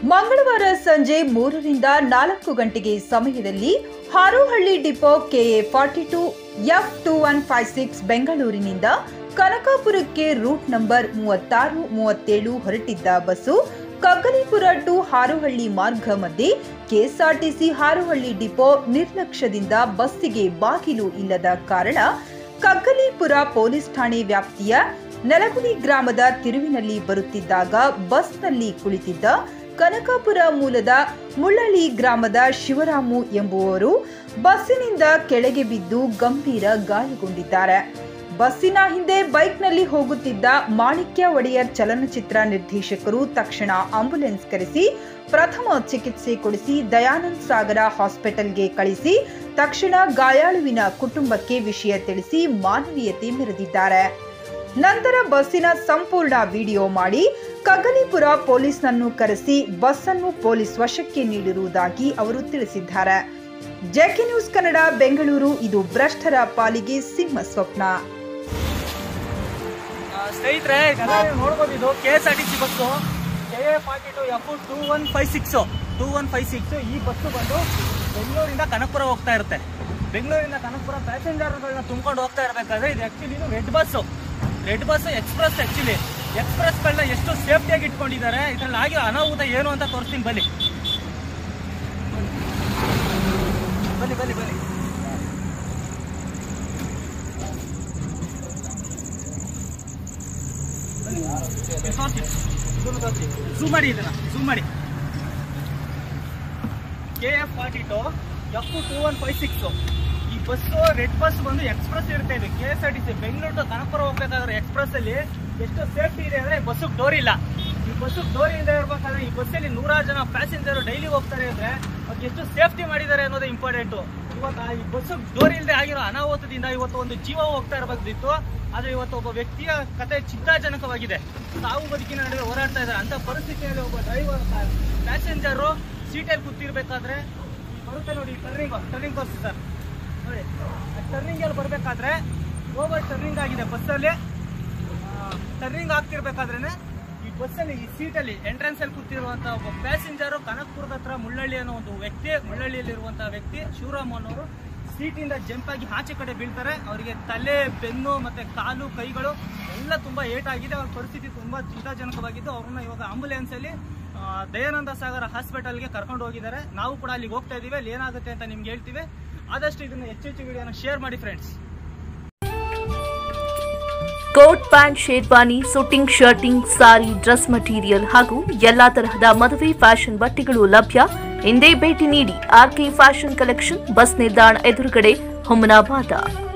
ಮಂಗಳವಾರ ಸಂಜೆ ಮೂರರಿಂದ ನಾಲ್ಕು ಗಂಟೆಗೆ ಸಮಯದಲ್ಲಿ Harohalli depot KA forty two F two one five six ಬೆಂಗಳೂರಿನಿಂದ ಕನಕಾಪುರಕ್ಕೆ ರೂಟ್ ನಂಬರ್ ಮೂವತ್ತಾರು ಮೂವತ್ತೇಳು ಹೊರಟಿದ್ದ ಬಸ್ಸು ಕಗ್ಗಲೀಪುರ ಟು ಹಾರೋಹಳ್ಳಿ ಮಾರ್ಗ ಮಧ್ಯೆ ಕೆಎಸ್ಆರ್ಟಿಸಿ ಹಾರೋಹಳ್ಳಿ ಡಿಪೋ ನಿರ್ಲಕ್ಷ್ಯದಿಂದ ಬಸ್ಸಿಗೆ ಬಾಗಿಲು ಇಲ್ಲದ ಕಾರಣ ಕಗ್ಗಲೀಪುರ ಪೊಲೀಸ್ ಠಾಣೆ ವ್ಯಾಪ್ತಿಯ ನೆಲಗುಳಿ ಗ್ರಾಮದ ತಿರುವಿನಲ್ಲಿ ಬರುತ್ತಿದ್ದಾಗ ಬಸ್ನಲ್ಲಿ ಕುಳಿತಿದ್ದ ಕನಕಾಪುರ ಮೂಲದ ಮುಳ್ಳಳ್ಳಿ ಗ್ರಾಮದ ಶಿವರಾಮು ಎಂಬುವವರು ಬಸ್ಸಿನಿಂದ ಕೆಳಗೆ ಬಿದ್ದು ಗಂಭೀರ ಗಾಯಗೊಂಡಿದ್ದಾರೆ ಬಸ್ಸಿನ ಹಿಂದೆ ಬೈಕ್ನಲ್ಲಿ ಹೋಗುತ್ತಿದ್ದ ಮಾಣಿಕ್ಯ ಒಡೆಯರ್ ಚಲನಚಿತ್ರ ನಿರ್ದೇಶಕರು ತಕ್ಷಣ ಆಂಬ್ಯುಲೆನ್ಸ್ ಕರೆಸಿ ಪ್ರಥಮ ಚಿಕಿತ್ಸೆ ಕೊಡಿಸಿ ದಯಾನಂದ್ ಸಾಗರ ಹಾಸ್ಪಿಟಲ್ಗೆ ಕಳಿಸಿ ತಕ್ಷಣ ಗಾಯಾಳುವಿನ ಕುಟುಂಬಕ್ಕೆ ವಿಷಯ ತಿಳಿಸಿ ಮಾನವೀಯತೆ ಮೆರೆದಿದ್ದಾರೆ ನಂತರ ಬಸ್ಸಿನ ಸಂಪೂರ್ಣ ವಿಡಿಯೋ ಮಾಡಿ ಕಗ್ಗಲೀಪುರ ಪೊಲೀಸ್ನನ್ನು ಕರೆಸಿ ಬಸ್ಸನ್ನು ಪೊಲೀಸ್ ವಶಕ್ಕೆ ನೀಡಿರುವುದಾಗಿ ಅವರು ತಿಳಿಸಿದ್ದಾರೆ ಜೆಕೆ ನ್ಯೂಸ್ ಕನ್ನಡ ಬೆಂಗಳೂರು ಇದು ಭ್ರಷ್ಟರ ಪಾಲಿಗೆ ಸಿಂಹ ಸ್ವಪ್ನ ಆ, ಸ್ನೇಹಿತರೆ ಇದೆಲ್ಲ ನೀವು ನೋಡ್ಬೋದು ಇದು K S R T C bus K A forty two F two one five six two one five six ಈ ಬಸ್ಸು ಬಂದು ಬೆಂಗಳೂರಿಂದ ಕನಕಪುರ ಹೋಗ್ತಾ ಇರುತ್ತೆ ಬೆಂಗಳೂರಿಂದ ಕನಕಪುರ ಪ್ಯಾಸೆಂಜರ್ಗಳನ್ನ ತುಂಬ್ಕೊಂಡು ಹೋಗ್ತಾ ಇರಬೇಕಾದ್ರೆ ಇದು ಆ್ಯಕ್ಚುಲಿ ಇದು red bus red bus express actually ಎಕ್ಸ್ಪ್ರೆಸ್ಗಳನ್ನ ಎಷ್ಟು ಸೇಫ್ಟಿಯಾಗಿ ಇಟ್ಕೊಂಡಿದ್ದಾರೆ ಇದ್ರಲ್ಲಿ ಆಗಿರೋ ಅನಾಹುತ ಏನು ಅಂತ ತೋರಿಸ್ತೀನಿ ಬನ್ನಿ ಬನ್ನಿ ಬನ್ನಿ ಬನ್ನಿ ಝೂಮ್ ಮಾಡಿ ಇದನ್ನ ಝೂಮ್ ಮಾಡಿ K F forty two F two one five six ಈ ಬಸ್ಸು ರೆಡ್ ಬಸ್ ಬಂದು ಎಕ್ಸ್ಪ್ರೆಸ್ ಇರುತ್ತೆ ಇದು K S R T C Bengaluru to Kanakapura ಹೋಗ್ಬೇಕಾದ್ರೆ ಎಕ್ಸ್ಪ್ರೆಸ್ ಅಲ್ಲಿ ಎಷ್ಟು ಸೇಫ್ಟಿ ಇದೆ ಅಂದ್ರೆ ಬಸ್ಸಿಗೆ ಡೋರ್ ಇಲ್ಲ ಈ ಬಸ್ಸಿಗೆ ಡೋರ್ ಇಲ್ಲದೆ ಇರ್ಬೇಕಾದ್ರೆ ಈ ಬಸ್ಸಲ್ಲಿ ನೂರಾರು ಜನ ಪ್ಯಾಸೆಂಜರ್ ಡೈಲಿ ಹೋಗ್ತಾರೆ ಅಂದ್ರೆ ಅವ್ರಿಗೆ ಎಷ್ಟು ಸೇಫ್ಟಿ ಮಾಡಿದ್ದಾರೆ ಅನ್ನೋದು ಇಂಪಾರ್ಟೆಂಟು ಇವತ್ತು ಆ ಈ ಬಸ್ಸು ಡೋರ್ ಇಲ್ಲದೆ ಆಗಿರೋ ಅನಾಹುತದಿಂದ ಇವತ್ತು ಒಂದು ಜೀವ ಹೋಗ್ತಾ ಇರಬೇಕಿತ್ತು ಆದ್ರೆ ಇವತ್ತು ಒಬ್ಬ ವ್ಯಕ್ತಿಯ ಕತೆ ಚಿಂತಾಜನಕವಾಗಿದೆ ಸಾವು ಬದುಕಿನ ನಡುವೆ ಹೋರಾಡ್ತಾ ಇದ್ದಾರೆ ಅಂತ ಪರಿಸ್ಥಿತಿಯಲ್ಲಿ ಒಬ್ಬ ಡ್ರೈವರ್ ಪ್ಯಾಸೆಂಜರು ಸೀಟಲ್ಲಿ ಕೂತಿರ್ಬೇಕಾದ್ರೆ ಬರುತ್ತೆ ನೋಡಿ ಟರ್ನಿಂಗ್ ಟರ್ನಿಂಗ್ ತೋರಿಸಿ ಸರ್ ನೋಡಿ ಟರ್ನಿಂಗ್ ಅಲ್ಲಿ ಬರಬೇಕಾದ್ರೆ ಓವರ್ ಟರ್ನಿಂಗ್ ಆಗಿದೆ ಬಸ್ಸಲ್ಲಿ ಟರ್ನಿಂಗ್ ಆಗ್ತಿರ್ಬೇಕಾದ್ರೆ ಈ ಬಸ್ಸಲ್ಲಿ ಈ ಸೀಟಲ್ಲಿ ಎಂಟ್ರೆನ್ಸ್ ಅಲ್ಲಿ ಕೂತಿರುವಂತ ಒಬ್ಬ ಪ್ಯಾಸೆಂಜರು ಕನಕಪುರದ ಹತ್ರ ಮುಳ್ಳಳ್ಳಿ ಅನ್ನೋ ಒಂದು ವ್ಯಕ್ತಿ ಮುಳ್ಳಳ್ಳಿಯಲ್ಲಿರುವಂತಹ ವ್ಯಕ್ತಿ ಶಿವರಾಮ್ ಅನ್ನೋರು ಸೀಟಿಂದ ಜಂಪ್ ಆಗಿ ಆಚೆ ಕಡೆ ಬೀಳ್ತಾರೆ ಅವರಿಗೆ ತಲೆ ಬೆನ್ನು ಮತ್ತೆ ಕಾಲು ಕೈಗಳು ಎಲ್ಲ ತುಂಬಾ ಏಟಾಗಿದೆ ಅವ್ರ ಪರಿಸ್ಥಿತಿ ತುಂಬಾ ಚಿಂತಾಜನಕವಾಗಿದ್ದು ಅವ್ರನ್ನ ಇವಾಗ ಆಂಬುಲೆನ್ಸ್ ಅಲ್ಲಿ ಆ, ದಯಾನಂದ ಸಾಗರ ಹಾಸ್ಪಿಟಲ್ಗೆ ಕರ್ಕೊಂಡು ಹೋಗಿದ್ದಾರೆ ನಾವು ಕೂಡ ಅಲ್ಲಿಗೆ ಹೋಗ್ತಾ ಇದೀವಿ ಅಲ್ಲಿ ಏನಾಗುತ್ತೆ ಅಂತ ನಿಮ್ಗೆ ಹೇಳ್ತೀವಿ ಆದಷ್ಟು ಇದನ್ನ ಹೆಚ್ಚು ಹೆಚ್ಚು ವಿಡಿಯೋನ ಶೇರ್ ಮಾಡಿ friends coat pant sherwani suiting shirting sari dress material ಹಾಗೂ ಎಲ್ಲಾ ತರಹದ ಮದುವೆ ಫ್ಯಾಷನ್ ಬಟ್ಟೆಗಳು ಲಭ್ಯ ಹಿಂದೆ ಭೇಟಿ ನೀಡಿ ಆರ್ಕೆ ಫ್ಯಾಷನ್ ಕಲೆಕ್ಷನ್ ಬಸ್ ನಿಲ್ದಾಣ ಎದುರುಗಡೆ ಹುಮನಾಬಾದ